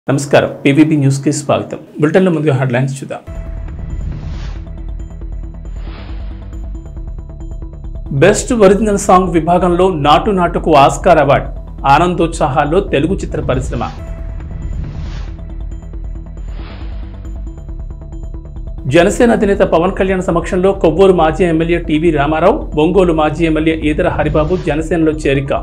నమస్కారం పీవీబీ న్యూస్కి స్వాగతం బులెటిన్లో ముందుగా హెడ్లైన్స్ చూద్దాం బెస్ట్ ఒరిజినల్ సాంగ్ విభాగంలో నాటు నాటుకు ఆస్కార్ అవార్డు ఆనందోత్సాహాల్లో తెలుగు చిత్ర పరిశ్రమ జనసేన అధినేత పవన్ కళ్యాణ్ సమక్షంలో కొవ్వూరు మాజీ ఎమ్మెల్యే టీవీ రామారావు ఒంగోలు మాజీ ఎమ్మెల్యే ఈదర హరిబాబు జనసేనలో చేరిక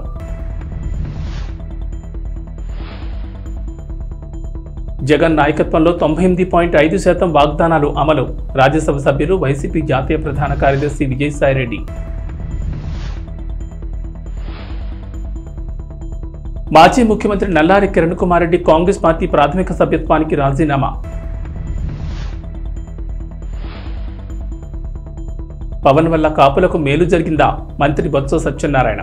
జగన్ నాయకత్వంలో తొంభై ఎనిమిది పాయింట్ ఐదు శాతం వాగ్దానాలు అమలు రాజ్యసభ సభ్యులు వైసీపీ జాతీయ ప్రధాన కార్యదర్శి విజయసాయిరెడ్డి మాజీ ముఖ్యమంత్రి నల్లారి కిరణ్ కుమార్ రెడ్డి కాంగ్రెస్ పార్టీ ప్రాథమిక సభ్యత్వానికి రాజీనామా పవన్ వల్ల కాపులకు మేలు జరిగిందా మంత్రి బొత్స సత్యనారాయణ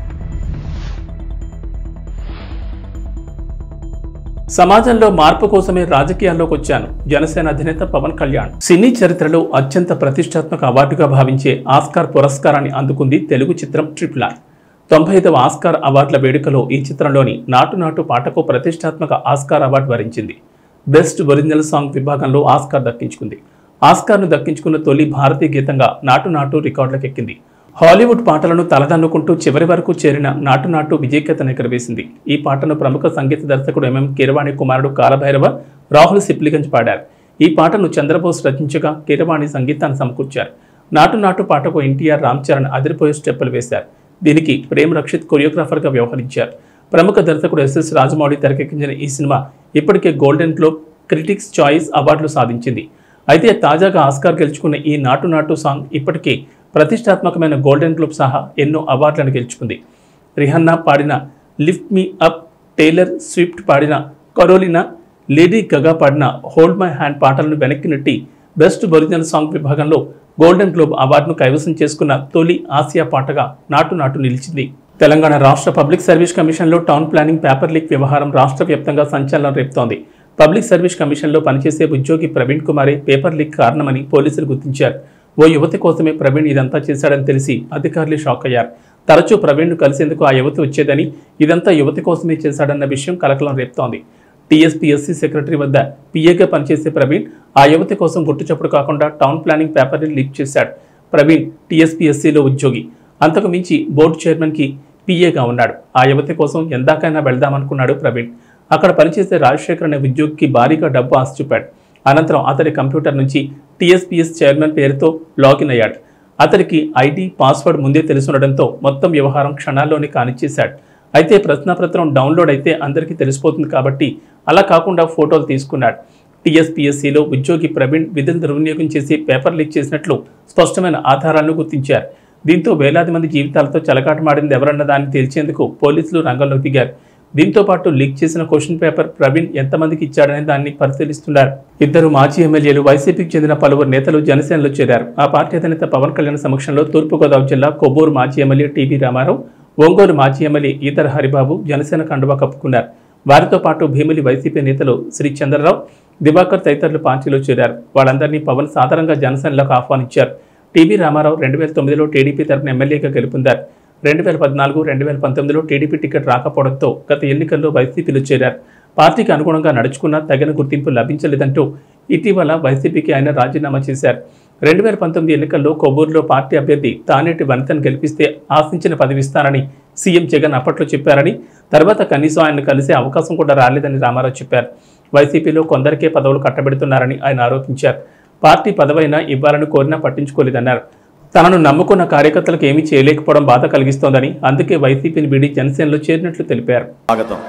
సమాజంలో మార్పు కోసమే రాజకీయాల్లోకి వచ్చాను జనసేన అధినేత పవన్ కళ్యాణ్ సినీ చరిత్రలో అత్యంత ప్రతిష్టాత్మక అవార్డుగా భావించే ఆస్కార్ పురస్కారాన్ని అందుకుంది తెలుగు చిత్రం ట్రిపుల్ ఆర్ తొంభై ఐదవ ఆస్కార్ అవార్డుల వేడుకలో ఈ చిత్రంలోని నాటు నాటు పాటకు ప్రతిష్టాత్మక ఆస్కార్ అవార్డు వరించింది బెస్ట్ ఒరిజినల్ సాంగ్ విభాగంలో ఆస్కార్ దక్కించుకుంది ఆస్కార్ను దక్కించుకున్న తొలి భారతీయ గీతంగా నాటు నాటు రికార్డులకెక్కింది హాలీవుడ్ పాటలను తలదన్నుకుంటూ చివరి వరకు చేరిన నాటు నాటు విజయకేతను ఎగరవేసింది ఈ పాటను ప్రముఖ సంగీత దర్శకుడు ఎంఎం కీరవాణి కుమారుడు కాలభైరవ రాహుల్ సిప్లిగంజ్ పాడారు ఈ పాటను చంద్రబోస్ రచించగా కీరవాణి సంగీతాన్ని సమకూర్చారు నాటు నాటు పాటకు ఎన్టీఆర్ రామ్ చరణ్ అదిరిపోయే స్టెప్పులు వేశారు దీనికి ప్రేమ్ రక్షిత్ కొరియోగ్రాఫర్గా వ్యవహరించారు ప్రముఖ దర్శకుడు ఎస్ఎస్ రాజమౌళి తెరకెక్కించిన ఈ సినిమా ఇప్పటికే గోల్డెన్ గ్లోబ్ క్రిటిక్స్ చాయిస్ అవార్డులు సాధించింది అయితే తాజాగా ఆస్కార్ గెలుచుకున్న ఈ నాటు నాటు సాంగ్ ఇప్పటికే ప్రతిష్టాత్మకమైన గోల్డెన్ గ్లోబ్ సహా ఎన్నో అవార్డులను గెలుచుకుంది రిహన్నా పాడిన Lift Me Up Taylor Swift పాడిన కరోలినా లేడీ గగా పాడిన హోల్డ్ మై హ్యాండ్ పాటలను వెనక్కి నెట్టి బెస్ట్ ఒరిజినల్ సాంగ్ విభాగంలో గోల్డెన్ గ్లోబ్ అవార్డును కైవసం చేసుకున్న తొలి ఆసియా పాటగా నాటు నాటు నిలిచింది తెలంగాణ రాష్ట్ర పబ్లిక్ సర్వీస్ కమిషన్లో టౌన్ ప్లానింగ్ పేపర్ లీక్ వ్యవహారం రాష్ట్ర వ్యాప్తంగా సంచలనం రేపుతోంది పబ్లిక్ సర్వీస్ కమిషన్లో పనిచేసే ఉద్యోగి ప్రవీణ్ కుమారే పేపర్ లీక్ కారణమని పోలీసులు గుర్తించారు ఓ యువతి కోసమే ప్రవీణ్ ఇదంతా చేశాడని తెలిసి అధికారులు షాక్ అయ్యారు తరచూ ప్రవీణ్ను కలిసేందుకు ఆ యువతి వచ్చేదని ఇదంతా యువతి కోసమే చేశాడన్న విషయం కలకలం రేపుతోంది టీఎస్పీఎస్సీ సెక్రటరీ వద్ద పీఏగా పనిచేసే ప్రవీణ్ ఆ యువతి కోసం గుట్టుచప్పుడు కాకుండా టౌన్ ప్లానింగ్ పేపర్ని లీక్ చేశాడు ప్రవీణ్ టీఎస్పీఎస్సీలో ఉద్యోగి అంతకు మించి బోర్డు చైర్మన్కి పీఏగా ఉన్నాడు ఆ యువతి కోసం ఎందాకైనా వెళ్దామనుకున్నాడు ప్రవీణ్ అక్కడ పనిచేసే రాజశేఖర్ అనే ఉద్యోగికి భారీగా డబ్బు ఆశ చూపాడు అనంతరం అతడి కంప్యూటర్ నుంచి టీఎస్పీఎస్ చైర్మన్ పేరుతో లాగిన్ అయ్యాడు అతడికి ఐడి పాస్వర్డ్ ముందే తెలుసుండడంతో మొత్తం వ్యవహారం క్షణాల్లోనే కానిచ్చేశాడు అయితే ప్రశ్నపత్రం డౌన్లోడ్ అయితే అందరికీ తెలిసిపోతుంది కాబట్టి అలా కాకుండా ఫోటోలు తీసుకున్నాడు టీఎస్పీఎస్సీలో ఉద్యోగి ప్రవీణ్ విధులు దుర్వినియోగం చేసి పేపర్ లీక్ చేసినట్లు స్పష్టమైన ఆధారాలను గుర్తించారు దీంతో వేలాది మంది జీవితాలతో చెలగాటమాడింది ఎవరన్న దాన్ని తేల్చేందుకు పోలీసులు రంగంలోకి దిగారు దీంతో పాటు లీక్ చేసిన క్వశ్చన్ పేపర్ ప్రవీణ్ ఎంతమందికి ఇచ్చాడనే దాన్ని పరిశీలిస్తున్నారు ఇద్దరు మాజీ ఎమ్మెల్యేలు వైసీపీకి చెందిన పలువురు నేతలు జనసేనలో చేరారు ఆ పార్టీ అధినేత పవన్ కళ్యాణ్ సమక్షంలో తూర్పుగోదావరి జిల్లా కొవ్వూరు మాజీ ఎమ్మెల్యే టీవీ రామారావు ఒంగోలు మాజీ ఎమ్మెల్యే ఈతర హరిబాబు జనసేన కండువా కప్పుకున్నారు వారితో పాటు భీమిలి వైసీపీ నేతలు శ్రీ చంద్రరావు దివాకర్ తదితరులు పార్టీలో చేరారు వాళ్ళందరినీ పవన్ సాధారణంగా జనసేనలోకి ఆహ్వానించారు టీవీ రామారావు రెండు వేల తొమ్మిదిలో టీడీపీ తరపున ఎమ్మెల్యేగా గెలుపొందారు రెండు వేల పద్నాలుగు రెండు వేల పంతొమ్మిదిలో టీడీపీ టికెట్ రాకపోవడంతో గత ఎన్నికల్లో వైసీపీలో చేరారు పార్టీకి అనుగుణంగా నడుచుకున్న తగిన గుర్తింపు లభించలేదంటూ ఇటీవల వైసీపీకి ఆయన రాజీనామా చేశారు రెండు వేల పంతొమ్మిది ఎన్నికల్లో కొవ్వూరులో పార్టీ అభ్యర్థి తానేటి వనితను గెలిపిస్తే ఆశించిన పదవి ఇస్తానని సీఎం జగన్ అప్పట్లో చెప్పారని తర్వాత కనీసం ఆయన కలిసే అవకాశం కూడా రాలేదని రామారావు చెప్పారు వైసీపీలో కొందరికే పదవులు కట్టబెడుతున్నారని ఆయన ఆరోపించారు పార్టీ పదవైనా ఇవ్వాలని కోరినా పట్టించుకోలేదన్నారు తనను నమ్ముకున్న కార్యకర్తలకు ఏమీ చేయలేకపోవడం బాధ కలిగిస్తోందని అందుకే వైసీపీని వీడి జనసేనలో చేరినట్లు తెలిపారు స్వాగతం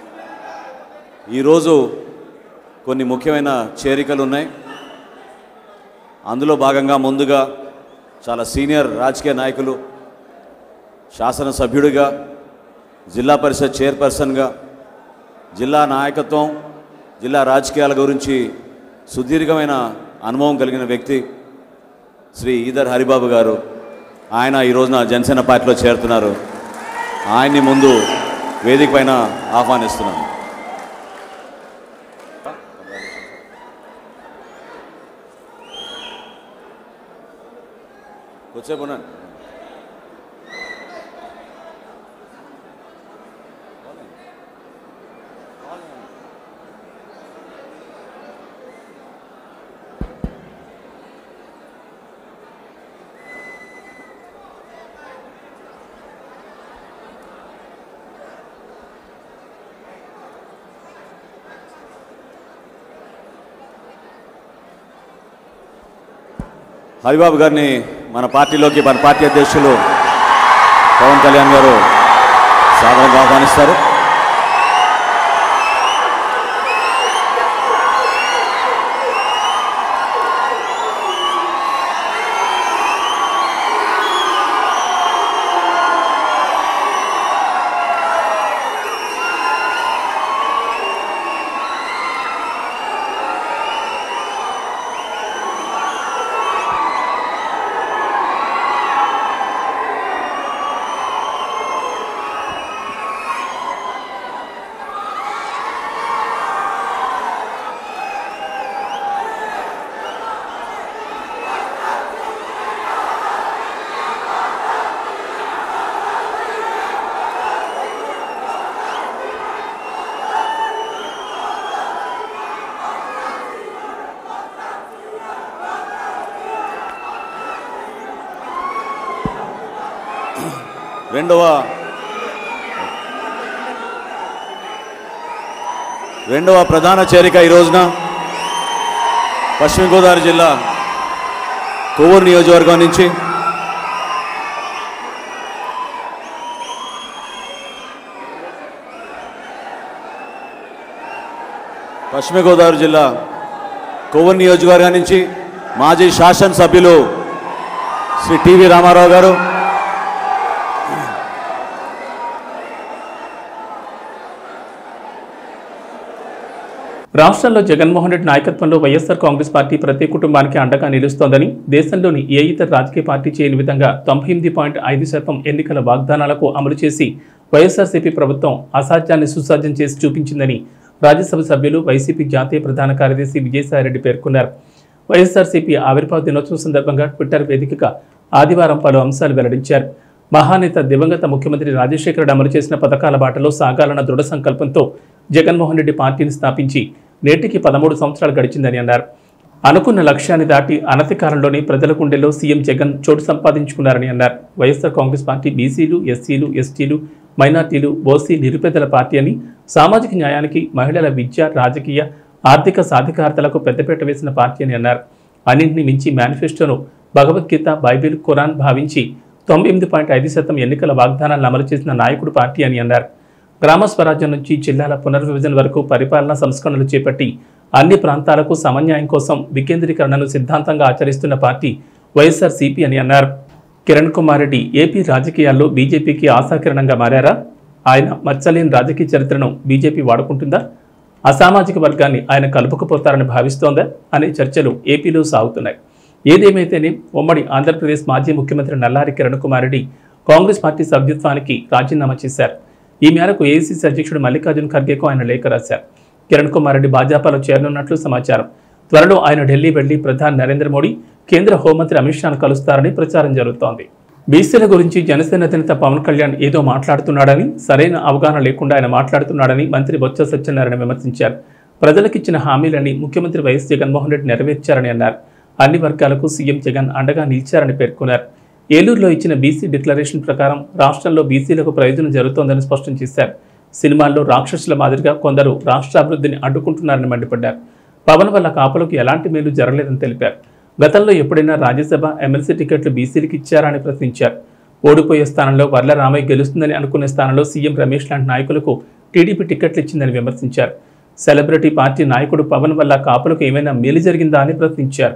ఈరోజు కొన్ని ముఖ్యమైన చేరికలు ఉన్నాయి అందులో భాగంగా ముందుగా చాలా సీనియర్ రాజకీయ నాయకులు శాసనసభ్యుడిగా జిల్లా పరిషత్ చైర్పర్సన్గా జిల్లా నాయకత్వం జిల్లా రాజకీయాల గురించి సుదీర్ఘమైన అనుభవం కలిగిన వ్యక్తి శ్రీ ఈదర్ హరిబాబు గారు ఆయన ఈ రోజున జనసేన పార్టీలో చేరుతున్నారు ఆయన్ని ముందు వేదిక పైన ఆహ్వానిస్తున్నాను కొద్దిసేపు ఉండండి హరిబాబు గారిని మన పార్టీలోకి మన పార్టీ అధ్యక్షులు పవన్ కళ్యాణ్ గారు సాధారణంగా ఆహ్వానిస్తారు రెండవ రెండవ ప్రధాన చేరిక ఈ రోజున పశ్చిమ గోదావరి జిల్లా కొవ్వూరు నియోజకవర్గం నుంచి పశ్చిమ గోదావరి జిల్లా కొవ్వూరు నియోజకవర్గం నుంచి మాజీ శాసనసభ్యులు శ్రీ టివి రామారావు గారు రాష్ట్రంలో జగన్మోహన్ రెడ్డి నాయకత్వంలో వైఎస్ఆర్ కాంగ్రెస్ పార్టీ ప్రతి కుటుంబానికి అండగా నిలుస్తోందని దేశంలోని ఏ ఇతర రాజకీయ పార్టీ చేయని విధంగా తొంభై ఎనిమిది పాయింట్ ఐదు శాతం ఎన్నికల వాగ్దానాలకు అమలు చేసి వైఎస్ఆర్సీపీ ప్రభుత్వం అసాధ్యాన్ని సుసాధ్యం చేసి చూపించిందని రాజ్యసభ సభ్యులు వైసీపీ జాతీయ ప్రధాన కార్యదర్శి విజయసాయిరెడ్డి పేర్కొన్నారు వైఎస్ఆర్సీపీ ఆవిర్భావ దినోత్సవం సందర్భంగా ట్విట్టర్ వేదికగా ఆదివారం పలు అంశాలు వెల్లడించారు మహానేత దివంగత ముఖ్యమంత్రి రాజశేఖర రెడ్డి అమలు చేసిన పథకాల బాటలో సాగాలన్న దృఢ సంకల్పంతో జగన్మోహన్ రెడ్డి పార్టీని స్థాపించి నేటికి పదమూడు సంవత్సరాలు గడిచిందని అన్నారు అనుకున్న లక్ష్యాన్ని దాటి అనతి కాలంలోనే ప్రజల గుండెల్లో సీఎం జగన్ చోటు సంపాదించుకున్నారని అన్నారు వైఎస్ఆర్ కాంగ్రెస్ పార్టీ బీసీలు ఎస్సీలు ఎస్టీలు మైనార్టీలు ఓసీ నిరుపేదల పార్టీ అని సామాజిక న్యాయానికి మహిళల విద్య రాజకీయ ఆర్థిక సాధికారతలకు పెద్దపీట వేసిన పార్టీ అని అన్నారు అన్నింటినీ మించి మేనిఫెస్టోను భగవద్గీత బైబిల్ ఖురాన్ భావించి తొంభై ఎనిమిది పాయింట్ ఐదు శాతం ఎన్నికల వాగ్దానాలను అమలు చేసిన నాయకుడు పార్టీ అని అన్నారు గ్రామ స్వరాజ్యం నుంచి జిల్లాల పునర్విభజన వరకు పరిపాలనా సంస్కరణలు చేపట్టి అన్ని ప్రాంతాలకు సమన్యాయం కోసం వికేంద్రీకరణను సిద్ధాంతంగా ఆచరిస్తున్న పార్టీ వైఎస్ఆర్ సిపి అని అన్నారు కిరణ్ కుమార్ రెడ్డి ఏపీ రాజకీయాల్లో బీజేపీకి ఆశాకిరణంగా మారారా ఆయన మచ్చలేని రాజకీయ చరిత్రను బీజేపీ వాడుకుంటుందా అసామాజిక వర్గాన్ని ఆయన కలుపుకుపోతారని భావిస్తోందా అనే చర్చలు ఏపీలో సాగుతున్నాయి ఏదేమైతేనే ఉమ్మడి ఆంధ్రప్రదేశ్ మాజీ ముఖ్యమంత్రి నల్లారి కిరణ్ కుమార్ రెడ్డి కాంగ్రెస్ పార్టీ సభ్యత్వానికి రాజీనామా చేశారు ఈ మేరకు ఏఐసీసీ అధ్యక్షుడు మల్లికార్జున్ ఖర్గేకు ఆయన లేఖ రాశారు కిరణ్ కుమార్ రెడ్డి భాజపాలో చేరనున్నట్లు సమాచారం త్వరలో ఆయన ఢిల్లీ వెళ్లి ప్రధాని నరేంద్ర మోడీ కేంద్ర హోంమంత్రి అమిత్ షాను కలుస్తారని ప్రచారం జరుగుతోంది బీసీల గురించి జనసేన అధినేత పవన్ కళ్యాణ్ ఏదో మాట్లాడుతున్నాడని సరైన అవగాహన లేకుండా ఆయన మాట్లాడుతున్నాడని మంత్రి బొత్స సత్యనారాయణ విమర్శించారు ప్రజలకిచ్చిన హామీలని ముఖ్యమంత్రి వైఎస్ జగన్మోహన్ రెడ్డి నెరవేర్చారని అన్నారు అన్ని వర్గాలకు సీఎం జగన్ అండగా నిలిచారని పేర్కొన్నారు ఏలూరులో ఇచ్చిన బీసీ డిక్లరేషన్ ప్రకారం రాష్ట్రంలో బీసీలకు ప్రయోజనం జరుగుతోందని స్పష్టం చేశారు సినిమాల్లో రాక్షసుల మాదిరిగా కొందరు రాష్ట్ర అభివృద్ధిని అడ్డుకుంటున్నారని మండిపడ్డారు పవన్ వల్ల కాపులకు ఎలాంటి మేలు జరగలేదని తెలిపారు గతంలో ఎప్పుడైనా రాజ్యసభ ఎమ్మెల్సీ టికెట్లు బీసీలకు ఇచ్చారా అని ప్రశ్నించారు ఓడిపోయే స్థానంలో వర్ల రామయ్య గెలుస్తుందని అనుకునే స్థానంలో సీఎం రమేష్ లాంటి నాయకులకు టీడీపీ టికెట్లు ఇచ్చిందని విమర్శించారు సెలబ్రిటీ పార్టీ నాయకుడు పవన్ వల్ల కాపులకు ఏమైనా మేలు జరిగిందా అని ప్రశ్నించారు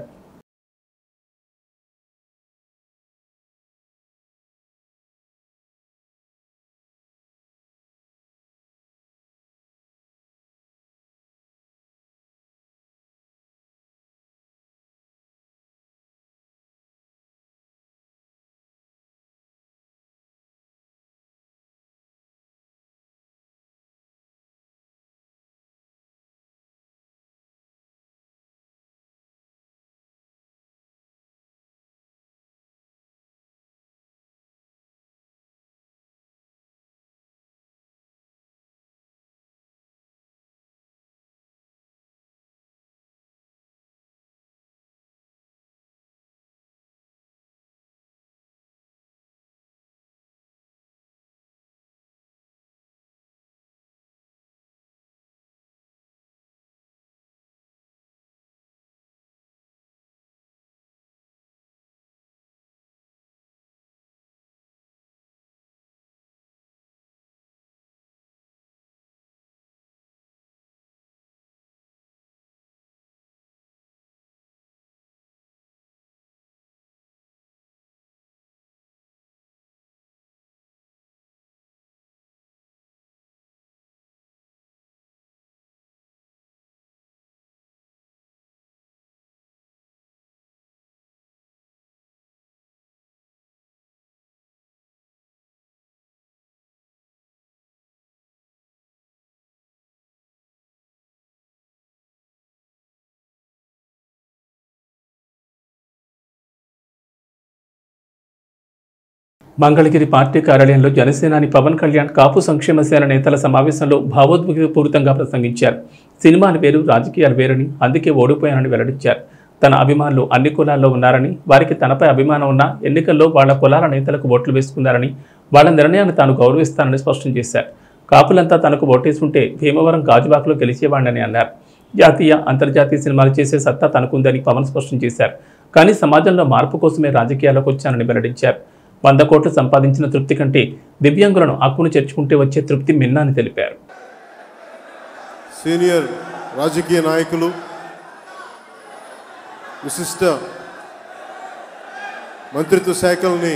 మంగళగిరి పార్టీ కార్యాలయంలో జనసేనాని పవన్ కళ్యాణ్ కాపు సంక్షేమ సేన నేతల సమావేశంలో భావోద్వేగపూరితంగా ప్రసంగించారు సినిమాలు వేరు రాజకీయాలు వేరని అందుకే ఓడిపోయానని వెల్లడించారు తన అభిమానులు అన్ని కులాల్లో ఉన్నారని వారికి తనపై అభిమానం ఉన్నా ఎన్నికల్లో వాళ్ళ కులాల నేతలకు ఓట్లు వేసుకున్నారని వాళ్ళ నిర్ణయాన్ని తాను గౌరవిస్తానని స్పష్టం చేశారు కాపులంతా తనకు ఓటేసుంటే భీమవరం గాజువాకలో గెలిచేవాడిని అన్నారు జాతీయ అంతర్జాతీయ సినిమాలు చేసే సత్తా తనకుందని పవన్ స్పష్టం చేశారు కానీ సమాజంలో మార్పు కోసమే రాజకీయాల్లోకి వచ్చానని వెల్లడించారు వంద కోట్లు సంపాదించిన తృప్తి కంటే దివ్యాంగులను హక్కును చేర్చుకుంటే వచ్చే తృప్తి మిన్నా అని తెలిపారు సీనియర్ రాజకీయ నాయకులు విశిష్ట మంత్రిత్వ శాఖల్ని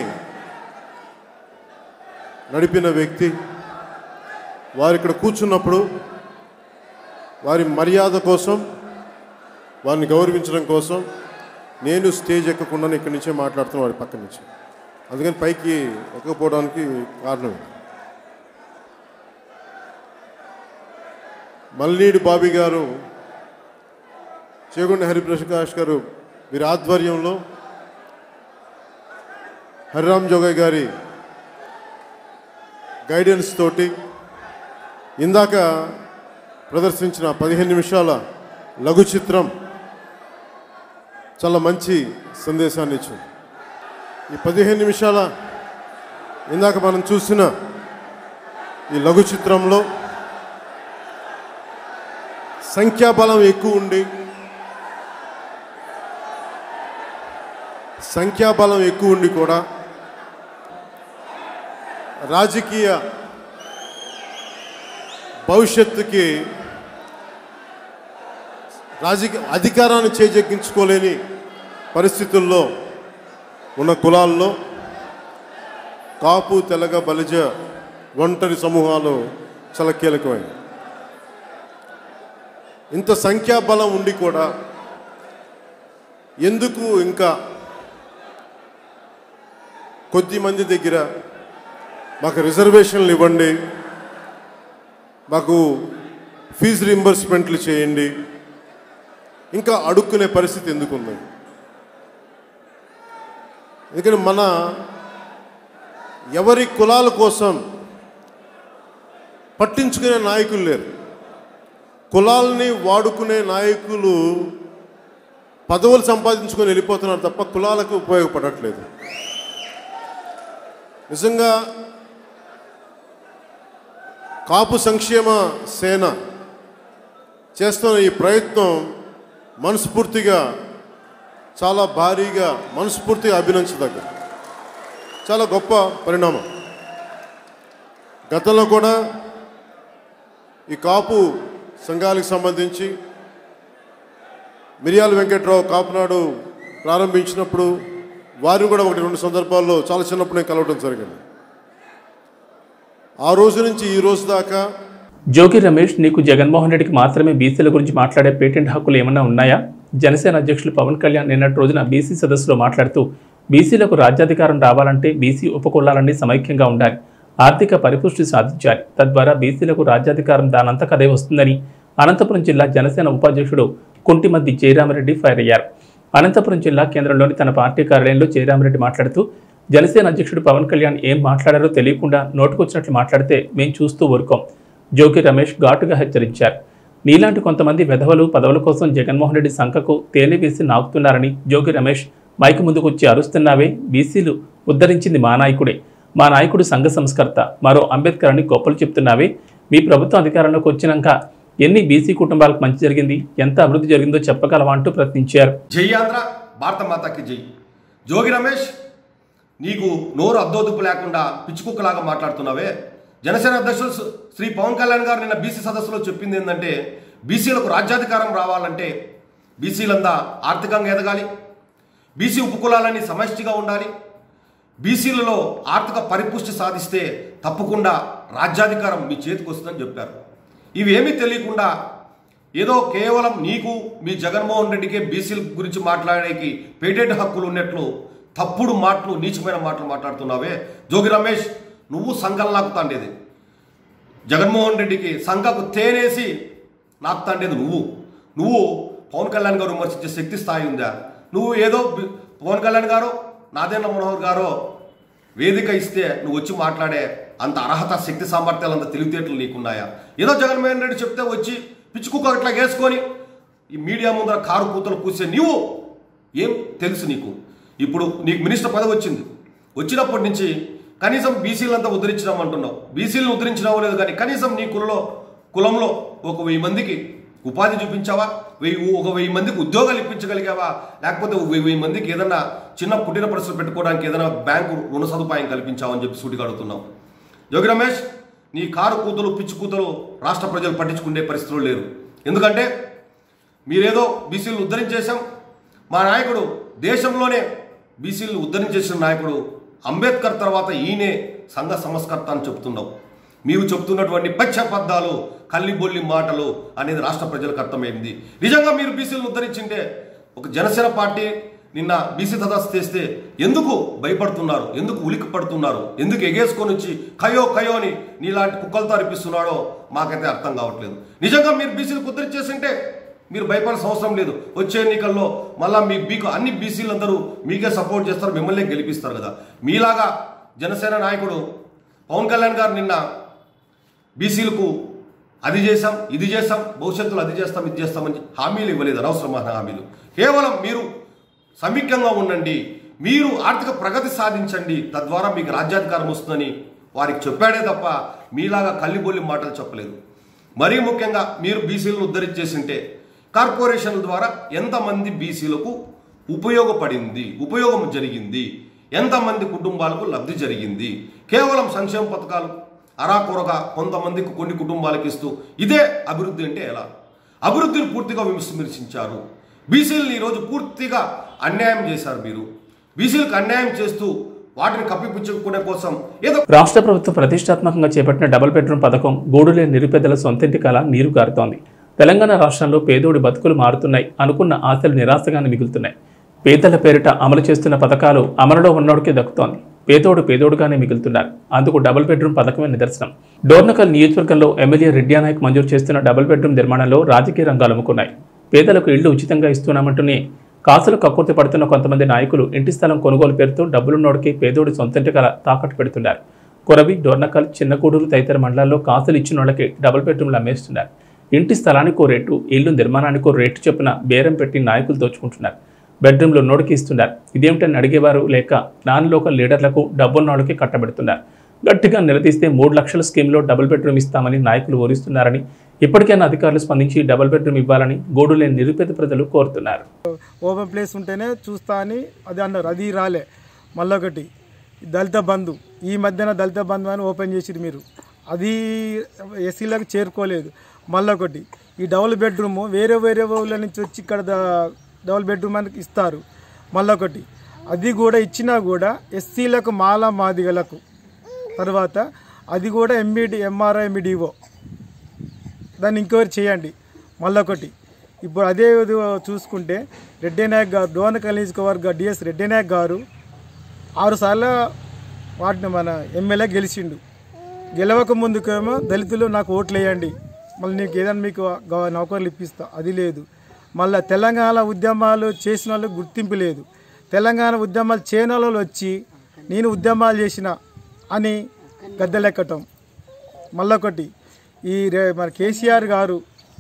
నడిపిన వ్యక్తి వారు ఇక్కడ కూర్చున్నప్పుడు వారి మర్యాద కోసం వారిని గౌరవించడం కోసం నేను స్టేజ్ ఎక్కకుండా ఇక్కడి నుంచే మాట్లాడుతున్నాను వారి పక్క నుంచి అందుకని పైకి ఎక్కకపోవడానికి కారణం ఇది. మల్లీడి బాబీ గారు చేగుండ హరిప్రకాష్ గారు వీరి ఆధ్వర్యంలో హరిరామ్ జోగయ్య గారి గైడెన్స్ తోటి ఇందాక ప్రదర్శించిన పదిహేను నిమిషాల లఘు చిత్రం చాలా మంచి సందేశాన్ని ఇచ్చింది ఈ పదిహేను నిమిషాల ఇందాక మనం చూసిన ఈ లఘు చిత్రంలో సంఖ్యాబలం ఎక్కువ ఉండి సంఖ్యాబలం ఎక్కువ ఉండి కూడా రాజకీయ భవిష్యత్తుకి రాజకీయ అధికారాన్ని చేజెక్కించుకోలేని పరిస్థితుల్లో ఉన్న కులాల్లో కాపు తెలగ బలిజ ఒంటరి సమూహాలు చాలా కీలకమైనవి ఇంత సంఖ్యాబలం ఉండి కూడా ఎందుకు ఇంకా కొద్ది మంది దగ్గర మాకు రిజర్వేషన్లు ఇవ్వండి మాకు ఫీజు రింబర్స్మెంట్లు చేయండి ఇంకా అడుక్కునే పరిస్థితి ఎందుకు ఉంది ఎందుకంటే మన ఎవరి కులాల కోసం పట్టించుకునే నాయకులు లేరు కులాల్ని వాడుకునే నాయకులు పదవులు సంపాదించుకొని వెళ్ళిపోతున్నారు తప్ప కులాలకు ఉపయోగపడట్లేదు నిజంగా కాపు సంక్షేమ సేన చేస్తున్న ఈ ప్రయత్నం మనస్ఫూర్తిగా చాలా భారీగా మనస్ఫూర్తిగా అభినందించదగ్గ చాలా గొప్ప పరిణామం గతంలో కూడా ఈ కాపు సంఘాలకు సంబంధించి మిరియాల వెంకట్రావు కాపునాడు ప్రారంభించినప్పుడు వారిని కూడా ఒకటి రెండు సందర్భాల్లో చాలా చిన్నప్పుడు నేను కలవడం జరిగింది ఆ రోజు నుంచి ఈ రోజు దాకా జోగి రమేష్ నీకు జగన్మోహన్ రెడ్డికి మాత్రమే బీసీల గురించి మాట్లాడే పేటెంట్ హక్కులు ఏమన్నా ఉన్నాయా జనసేన అధ్యక్షులు పవన్ కళ్యాణ్ నిన్నటి రోజున బీసీ సదస్సులో మాట్లాడుతూ బీసీలకు రాజ్యాధికారం రావాలంటే బీసీ ఉపకులాలన్నీ సమైక్యంగా ఉండాలి ఆర్థిక పరిపుష్టి సాధించాలి తద్వారా బీసీలకు రాజ్యాధికారం దానంతకదే వస్తుందని అనంతపురం జిల్లా జనసేన ఉపాధ్యక్షుడు కుంటిమద్ది జయరామరెడ్డి ఫైర్ అయ్యారు అనంతపురం జిల్లా కేంద్రంలోని తన పార్టీ కార్యాలయంలో జయరామరెడ్డి మాట్లాడుతూ జనసేన అధ్యక్షుడు పవన్ కళ్యాణ్ ఏం మాట్లాడారో తెలియకుండా నోటుకొచ్చినట్లు మాట్లాడితే మేం చూస్తూ ఊరుకోం జోకి రమేష్ ఘాటుగా హెచ్చరించారు నీలాంటి కొంతమంది వెధవలు పదవుల కోసం జగన్మోహన్ రెడ్డి సంఖకు తేనె వేసి నాకుతున్నారని జోగి రమేష్ మైకు ముందుకొచ్చి అరుస్తున్నావే బీసీలు ఉద్ధరించింది మా నాయకుడే మా నాయకుడు సంఘ సంస్కర్త మరో అంబేద్కర్ అని గొప్పలు చెప్తున్నావే మీ ప్రభుత్వం అధికారంలోకి వచ్చినాక ఎన్ని బీసీ కుటుంబాలకు మంచి జరిగింది ఎంత అభివృద్ధి జరిగిందో చెప్పగలవా అంటూ ప్రశ్నించారు జై ఆంధ్ర భారత మాతాకి జై జోగి రమేష్ నీకు నోరు అద్దోదుపు లేకుండా పిచ్చుకుక్కలాగా మాట్లాడుతున్నావే జనసేన అధ్యక్షులు శ్రీ- శ్రీ పవన్ కళ్యాణ్ గారు నిన్న బీసీ సదస్సులో చెప్పింది ఏంటంటే బీసీలకు రాజ్యాధికారం రావాలంటే బీసీలంతా ఆర్థికంగా ఎదగాలి బీసీ ఉపకులాలన్నీ సమష్టిగా ఉండాలి బీసీలలో ఆర్థిక పరిపుష్టి సాధిస్తే తప్పకుండా రాజ్యాధికారం మీ చేతికి వస్తుందని చెప్పారు ఇవేమీ తెలియకుండా ఏదో కేవలం నీకు మీ జగన్మోహన్ రెడ్డికే బీసీల గురించి మాట్లాడేకి పేటెంట్ హక్కులు ఉన్నట్లు తప్పుడు మాటలు నీచమైన మాటలు మాట్లాడుతున్నావే జోగి రమేష్ నువ్వు సంఘం నాకుతాండేది జగన్మోహన్ రెడ్డికి సంఘకు తేనేసి నాకుతాండేది నువ్వు నువ్వు పవన్ కళ్యాణ్ గారు విమర్శించే శక్తి స్థాయి ఉందా నువ్వు ఏదో బి- పవన్ కళ్యాణ్ గారు నాదేంద్ర మనోహర్ గారో వేదిక ఇస్తే నువ్వు వచ్చి మాట్లాడే అంత అర్హత శక్తి సామర్థ్యాలు అంత తెలివితేటలు నీకున్నాయా ఏదో జగన్మోహన్ రెడ్డి చెప్తే వచ్చి పిచ్చి కుక్క అట్లా వేసుకొని ఈ మీడియా ముందర కారు కూతలు కూసే నీవు ఏం తెలుసు నీకు ఇప్పుడు నీకు మినిస్టర్ పదవి వచ్చింది వచ్చినప్పటి నుంచి కనీసం బీసీలంతా ఉద్ధరించినాం అంటున్నావు బీసీలను ఉద్ధరించినావో లేదు కానీ కనీసం నీ కులలో కులంలో ఒక వెయ్యి మందికి ఉపాధి చూపించావా వెయ్యి ఒక వెయ్యి మందికి ఉద్యోగాలు ఇప్పించగలిగావా లేకపోతే ఒక వెయ్యి వెయ్యి మందికి ఏదన్నా చిన్న పుట్టిన పరిస్థితులు పెట్టుకోవడానికి ఏదైనా బ్యాంకు రుణ సదుపాయం కల్పించావా అని చెప్పి సూటిగా అడుగుతున్నాం యోగి రమేష్ నీ కారు కూతురు పిచ్చి కూతురు రాష్ట్ర ప్రజలు పట్టించుకునే పరిస్థితులు లేరు ఎందుకంటే మీరేదో బీసీలను ఉద్ధరించేశాం మా నాయకుడు దేశంలోనే బీసీలను ఉద్ధరించేసిన నాయకుడు అంబేద్కర్ తర్వాత ఈయనే సంఘ సంస్కర్త అని చెప్తున్నావు మీరు చెప్తున్నటువంటి పచ్చబద్ధాలు కల్లిబొల్లి మాటలు అనేది రాష్ట్ర ప్రజలకు అర్థమైంది నిజంగా మీరు బీసీలను ఉద్ధరించింటే ఒక జనసేన పార్టీ నిన్న బీసీ సదస్సు చేస్తే ఎందుకు భయపడుతున్నారు ఎందుకు ఉలికి పడుతున్నారు ఎందుకు ఎగేసుకొని వచ్చి కయో కయో అని నీలాంటి కుక్కలతో అనిపిస్తున్నాడో మాకైతే అర్థం కావట్లేదు నిజంగా మీరు బీసీలకు ఉద్ధరించేసింటే మీరు భయపడాల్సిన అవసరం లేదు వచ్చే ఎన్నికల్లో మళ్ళా మీ మీకు అన్ని బీసీలందరూ మీకే సపోర్ట్ చేస్తారు మిమ్మల్ని గెలిపిస్తారు కదా మీలాగా జనసేన నాయకుడు పవన్ కళ్యాణ్ గారు నిన్న బీసీలకు అది చేశాం ఇది చేశాం భవిష్యత్తులో అది చేస్తాం ఇది చేస్తామని హామీలు ఇవ్వలేదు అనవసరమైన హామీలు కేవలం మీరు సమీక్యంగా ఉండండి మీరు ఆర్థిక ప్రగతి సాధించండి తద్వారా మీకు రాజ్యాధికారం వస్తుందని వారికి చెప్పాడే తప్ప మీలాగా కల్లిబొల్లి మాటలు చెప్పలేదు మరీ ముఖ్యంగా మీరు బీసీలను ఉద్ధరించేసింటే కార్పొరేషన్ల ద్వారా ఎంతమంది బీసీలకు ఉపయోగపడింది ఉపయోగం జరిగింది ఎంతమంది కుటుంబాలకు లబ్ధి జరిగింది కేవలం సంక్షేమ పథకాలు అరాకొరగా కొంతమందికి కొన్ని కుటుంబాలకు ఇస్తూ ఇదే అభివృద్ధి అంటే ఎలా అభివృద్ధిని పూర్తిగా విమర్శించారు బీసీలను ఈరోజు పూర్తిగా అన్యాయం చేశారు మీరు బీసీలకు అన్యాయం చేస్తూ వాటిని కప్పిపుచ్చుకునే కోసం ఏదో రాష్ట్ర ప్రభుత్వం ప్రతిష్టాత్మకంగా చేపట్టిన డబుల్ బెడ్రూమ్ పథకం గూడులేని నిరుపేదల సొంతింటి కల నీరు గారుతోంది తెలంగాణ రాష్ట్రంలో పేదోడి బతుకులు మారుతున్నాయి అనుకున్న ఆశలు నిరాశగానే మిగులుతున్నాయి పేదల పేరిట అమలు చేస్తున్న పథకాలు అమలులో ఉన్నోడికే దక్కుతోంది పేదోడు పేదోడుగానే మిగులుతున్నారు అందుకు డబుల్ బెడ్రూమ్ పథకమే నిదర్శనం డోర్నకల్ నియోజకవర్గంలో ఎమ్మెల్యే రెడ్డియానాయక్ మంజూరు చేస్తున్న డబుల్ బెడ్రూమ్ నిర్మాణంలో రాజకీయ రంగాలు అమ్ముకున్నాయి పేదలకు ఇళ్లు ఉచితంగా ఇస్తున్నామంటూనే కాసులు కక్కుర్తి పడుతున్న కొంతమంది నాయకులు ఇంటి స్థలం కొనుగోలు పేరుతో డబ్బులున్నోడికి పేదోడి సొంతంటి కల తాకట్టు పెడుతున్నారు కొరవి డోర్నకల్ చిన్నకూడూరు తదితర మండలాల్లో కాసులు ఇచ్చిన వాళ్ళకి డబుల్ బెడ్రూమ్లు అమ్మేస్తున్నారు ఇంటి స్థలానికో రేటు ఇల్లు నిర్మాణానికో రేటు చొప్పున బేరం పెట్టి నాయకులు దోచుకుంటున్నారు బెడ్రూమ్లు నోటికి ఇస్తున్నారు ఇదేమిటని అడిగేవారు లేక నాన్ లోకల్ లీడర్లకు డబ్బున్నోళ్ళకి కట్టబెడుతున్నారు గట్టిగా నిలదీస్తే మూడు లక్షల స్కీమ్లో డబుల్ బెడ్రూమ్ ఇస్తామని నాయకులు ఊరిస్తున్నారని ఇప్పటికైనా అధికారులు స్పందించి డబుల్ బెడ్రూమ్ ఇవ్వాలని గోడు లేని నిరుపేద ప్రజలు కోరుతున్నారు ఓపెన్ ప్లేస్ ఉంటేనే చూస్తా అని అది అన్నారు అది రాలే మళ్ళొకటి దళిత బంధు ఈ మధ్యన దళిత బంధు అని ఓపెన్ చేసిరు మీరు అది ఎస్సీలకు చేరుకోలేదు మళ్ళొకటి ఈ డబుల్ బెడ్రూమ్ వేరే వేరే ఊళ్ళ నుంచి వచ్చి ఇక్కడ ద- డబుల్ బెడ్రూమ్ అని ఇస్తారు మళ్ళొకటి అది కూడా ఇచ్చినా కూడా ఎస్సీలకు మాల మాదిగలకు తర్వాత అది కూడా ఎంబీడి ఎంఆర్ఐ ఎంబీడీఓ దాన్ని ఎంక్వైరీ చేయండి మళ్ళొకటి ఇప్పుడు అదే విధంగా చూసుకుంటే రెడ్డి నాయక్ గారు డోన్ నియోజకవర్గ డిఎస్ రెడ్డి నాయక్ గారు ఆరు సార్లు వాటిని మన ఎమ్మెల్యే గెలిచిండు గెలవక ముందుకేమో దళితులు నాకు ఓట్లు వేయండి మళ్ళీ నీకు ఏదైనా మీకు గవ- నౌకర్లు ఇప్పిస్తా అది లేదు మళ్ళీ తెలంగాణ ఉద్యమాలు చేసిన వాళ్ళకి గుర్తింపు లేదు తెలంగాణ ఉద్యమాలు చేయని వాళ్ళు వచ్చి నేను ఉద్యమాలు చేసిన అని గద్దెలెక్కటం మళ్ళొకటి ఈ రే- మన కేసీఆర్ గారు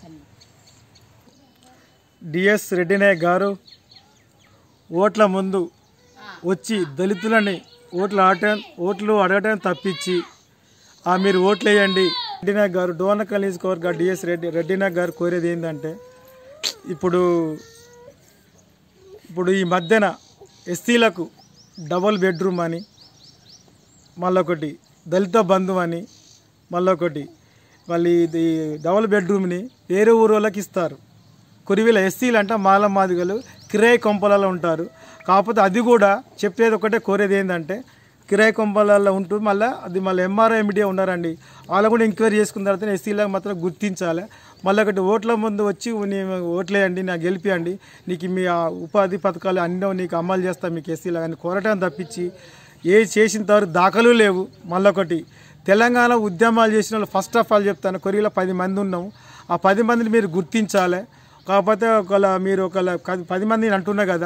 డిఎస్ రెడ్డి నాయక్ గారు ఓట్ల ముందు వచ్చి దళితులని ఓట్లు ఆడటం ఓట్లు అడగటం తప్పించి ఆ మీరు ఓట్లు వేయండి రెడ్డి నాయక్ గారు డోన నియోజకవర్గ డిఎస్ రెడ్డి రెడ్డి నాయక్ గారు కోరేది ఏంటంటే ఇప్పుడు ఇప్పుడు ఈ మధ్యన ఎస్సీలకు డబుల్ బెడ్రూమ్ అని మళ్ళొకటి దళిత బంధు అని మళ్ళొకటి మళ్ళీ ఇది డబుల్ బెడ్రూమ్ని వేరే ఊరు వాళ్ళకి ఇస్తారు కొరివిల ఎస్సీలు అంట మాల మాదిగలు కిరాయి కొంపలలో ఉంటారు కాకపోతే అది కూడా చెప్పేది ఒకటే కోరేది ఏంటంటే కిరాయి కొంపలలో ఉంటూ మళ్ళీ అది మళ్ళీ ఎంఆర్ఐ మీడియా ఉన్నారండి వాళ్ళు కూడా ఎంక్వైరీ చేసుకున్న తర్వాత ఎస్సీలకు మాత్రం గుర్తించాలి మళ్ళీ ఒకటి ఓట్ల ముందు వచ్చి నీ- ఓట్లేయండి నాకు గెలిపియండి నీకు మీ ఆ ఉపాధి పథకాలు అన్నీ నీకు అమలు చేస్తా మీకు ఎస్సీలు అని కోరటం తప్పించి ఏ చేసిన తర్వాత దాఖలు లేవు మళ్ళొకటి తెలంగాణ ఉద్యమాలు చేసిన వాళ్ళు ఫస్ట్ ఆఫ్ ఆల్ చెప్తాను కొరియలో పది మంది ఉన్నాం ఆ పది మందిని మీరు గుర్తించాలి కాకపోతే ఒకవేళ మీరు ఒకవేళ పది- పది మందిని అంటున్నా కదా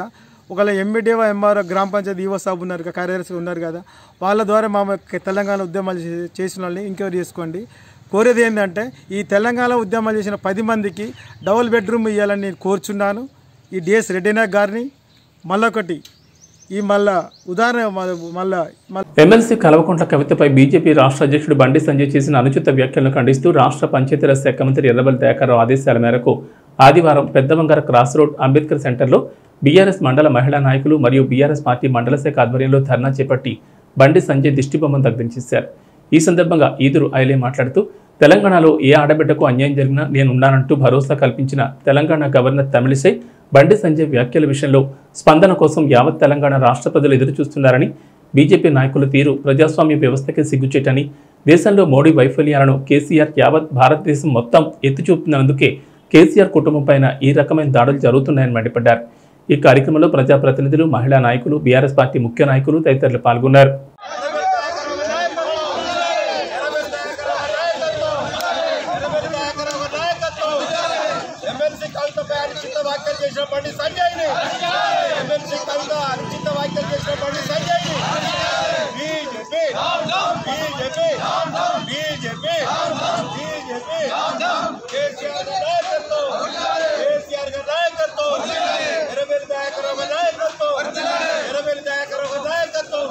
ఒకవేళ ఎంబీడీఓ ఎంఆర్ఓ గ్రామ పంచాయతీ ఈవో సాబ్ ఉన్నారు కదా కార్యదర్శి ఉన్నారు కదా వాళ్ళ ద్వారా మా యొక్క తెలంగాణ ఉద్యమాలు చే- చేసిన వాళ్ళని ఎంక్వైరీ చేసుకోండి కోరేది ఏంటంటే ఈ తెలంగాణ ఉద్యమాలు చేసిన పది మందికి డబుల్ బెడ్రూమ్ ఇవ్వాలని నేను కోరుచున్నాను ఈ డిఎస్ రెడ్డినాయక్ గారిని మళ్ళొకటి ఈ మళ్ళా ఉదాహరణ మళ్ళా మళ్ళా ఎమ్మెల్సీ కల్వకుంట్ల కవితపై బీజేపీ రాష్ట్ర అధ్యక్షుడు బండి సంజయ్ చేసిన అనుచిత వ్యాఖ్యలను ఖండిస్తూ రాష్ట్ర పంచాయతీరాజ్ శాఖ మంత్రి ఎర్రబెల్లి దయాకర్రావు ఆదేశాల మేరకు ఆదివారం పెద్దవంగర క్రాస్ రోడ్ అంబేద్కర్ సెంటర్లో బీఆర్ఎస్ మండల మహిళా నాయకులు మరియు బీఆర్ఎస్ పార్టీ మండల శాఖ ఆధ్వర్యంలో ధర్నా చేపట్టి బండి సంజయ్ దిష్టిబొమ్మను దగ్ధం చేశారు ఈ సందర్భంగా ఈదురు ఐలే మాట్లాడుతూ తెలంగాణలో ఏ ఆడబిడ్డకు అన్యాయం జరిగినా నేనున్నానంటూ భరోసా కల్పించిన తెలంగాణ గవర్నర్ తమిళిసై బండి సంజయ్ వ్యాఖ్యల విషయంలో స్పందన కోసం యావత్ తెలంగాణ రాష్ట్ర ప్రజలు ఎదురు చూస్తున్నారని బీజేపీ నాయకుల తీరు ప్రజాస్వామ్య వ్యవస్థకే సిగ్గుచేటని దేశంలో మోడీ వైఫల్యాలను కేసీఆర్ యావత్ భారతదేశం మొత్తం ఎత్తిచూపుతున్నందుకే కేసీఆర్ కుటుంబం పైన ఈ రకమైన దాడులు జరుగుతున్నాయని మండిపడ్డారు ఈ కార్యక్రమంలో ప్రజాప్రతినిధులు మహిళా నాయకులు బీఆర్ఎస్ పార్టీ ముఖ్య నాయకులు తదితరులు పాల్గొన్నారు ఎమ్మెల్సీ కవితపై అనుచిత వ్యాఖ్యలు చేసిన బండి సంజయ్ని ఎమ్మెల్సీ కవిత అనుచిత వ్యాఖ్యలు చేసిన బండి సంజయ్ని BJP BJP BJP BJP KCR గారి నాయకత్వం కేసీఆర్ గారి నాయకత్వం ఎర్రబెల్లి దయాకరావు గారి నాయకత్వం ఎర్రబెల్లి దయాకరావు గారి నాయకత్వం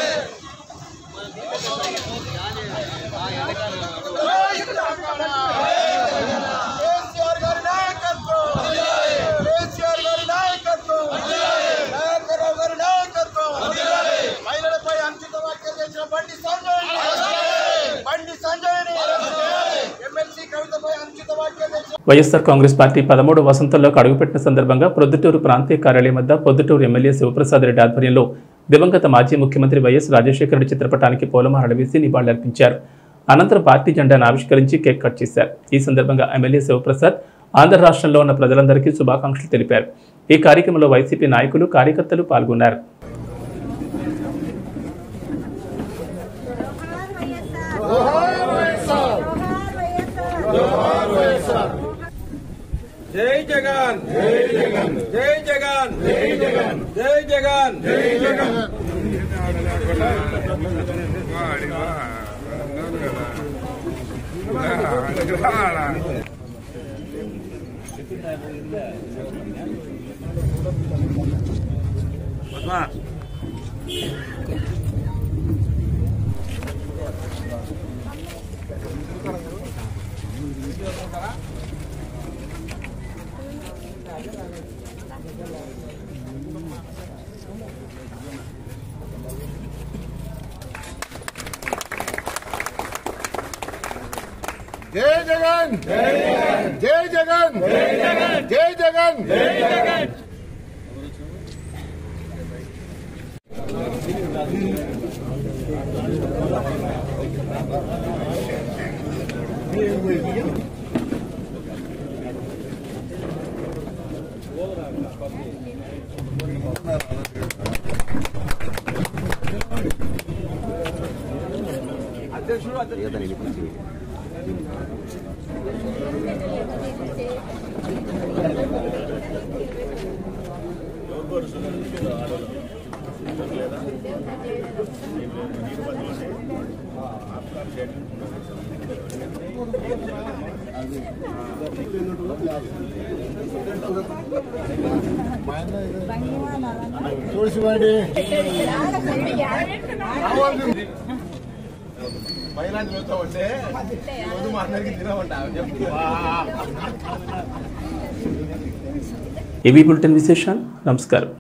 కేసీఆర్ గారి నాయకత్వం కేసీఆర్ గారి నాయకత్వం దయాకరావు గారి నాయకత్వం మహిళలపై అంకిత వ్యాఖ్యలు చేసిన బండి సంజయ్ బండి సంజయ్ని ఎమ్మెల్సీ కవితపై అంకిత వ్యాఖ్యలు చేసిన వైఎస్ఆర్ కాంగ్రెస్ పార్టీ పదమూడు వసంతంలోకి అడుగుపెట్టిన సందర్భంగా ప్రొద్దుటూరు ప్రాంతీయ కార్యాలయం వద్ద పొద్దుటూరు ఎమ్మెల్యే శివప్రసాద్ రెడ్డి ఆధ్వర్యంలో దివంగత మాజీ ముఖ్యమంత్రి వైఎస్ రాజశేఖర రెడ్డి చిత్రపటానికి పూలమాలలు వేసి నివాళులర్పించారు అనంతరం పార్టీ జెండాను ఆవిష్కరించి కేక్ కట్ చేశారు ఈ సందర్భంగా ఎమ్మెల్యే శివప్రసాద్ ఆంధ్ర రాష్ట్రంలో ఉన్న ప్రజలందరికీ శుభాకాంక్షలు తెలిపారు ఈ కార్యక్రమంలో వైసీపీ నాయకులు కార్యకర్తలు పాల్గొన్నారు జై జగన్ జై జగన్ జై జగన్ జై జగన్ జై జగన్ జై జగన్ జై జగన్ జై జగన్ జై జగన్ జై జగన్ చూసివ్వండి పైన చూస్తా ఉంటే రోజు మా అందరికి తినమంటా ఏవీ బులెటిన్ విశేషాలు నమస్కారం